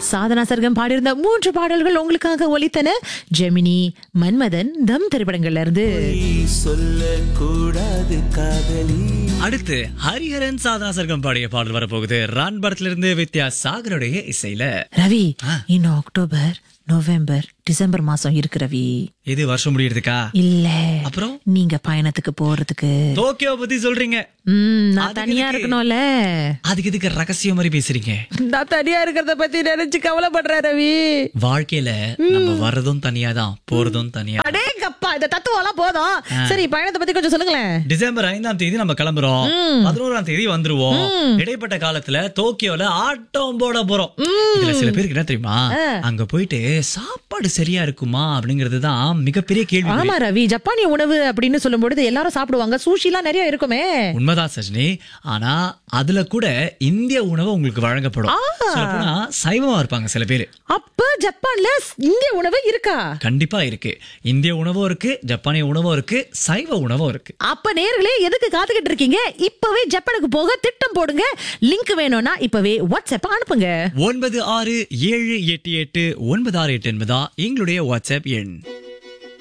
சாதனா சர்க்கம் பாடியிருந்த மூன்று பாடல்கள் உங்களுக்காக ஒலித்தன ஜெமினி மன்மதன் தம் திரைப்படங்கள்ல இருந்து சொல்லக்கூடாது காதலி அடுத்து ஹரிஹரன் சாதனா சர்க்கம் பாடிய பாடல் வரப்போகுது ரான் படத்துல இருந்து வித்யா சாகருடைய இசையில ரவி இன்னும் அக்டோபர் நவம்பர் டிசம்பர் மாசம் இருக்கு ரவி இது வருஷம் முடியறதுக்கா இல்ல அப்புறம் நீங்க பயணத்துக்கு போறதுக்கு டோக்கியோ பத்தி சொல்றீங்க ம், நான் அதுக்கு தனியா எதுக்கு? இருக்கணும்ல அதுக்கு இதுக்கு ரகசியம் மாதிரி பேசுறீங்க நான் தனியா இருக்கிறத பத்தி நினைச்சு கவலைப்படுறேன் ரவி வாழ்க்கையில நம்ம வர்றதும் தனியா தான் போறதும் தனியா அடேங்கப்பா இந்த தத்துவம் எல்லாம் போதும் சரி பயணத்தை பத்தி கொஞ்சம் சொல்லுங்களேன் டிசம்பர் ஐந்தாம் தேதி நம்ம கிளம்புறோம் பதினோராம் தேதி வந்துருவோம் இடைப்பட்ட காலத்துல டோக்கியோல ஆட்டம் போட போறோம் இதுல சில பேருக்கு என்ன தெரியுமா அங்க போயிட்டு சாப்பாடு சரியா இருக்குமா அப்படிங்கிறது தான் மிகப்பெரிய கேள்வி ஆமா ரவி ஜப்பானிய உணவு அப்படின்னு சொல்லும் பொழுது எல்லாரும் சாப்பிடுவாங்க சூஷி எல்லாம் நிறைய இருக்குமே உண்மைதான் சஜினி ஆனா அதுல கூட இந்திய உணவு உங்களுக்கு வழங்கப்படும் சொல்லப்போனா சைவமா இருப்பாங்க சில பேர் அப்ப ஜப்பான்ல இந்திய உணவு இருக்கா கண்டிப்பா இருக்கு இந்திய உணவும் இருக்கு ஜப்பானிய உணவும் இருக்கு சைவ உணவும் இருக்கு அப்ப நேர்களே எதுக்கு காத்துக்கிட்டு இருக்கீங்க இப்பவே ஜப்பானுக்கு போக திட்டம் போடுங்க லிங்க் வேணும்னா இப்பவே வாட்ஸ்அப் அனுப்புங்க ஒன்பது ஆறு ஏழு எட்டு எட்டு ஒன்பது ஆறு எட்டு என்பதா எங்களுடைய வாட்ஸ்அப் எண்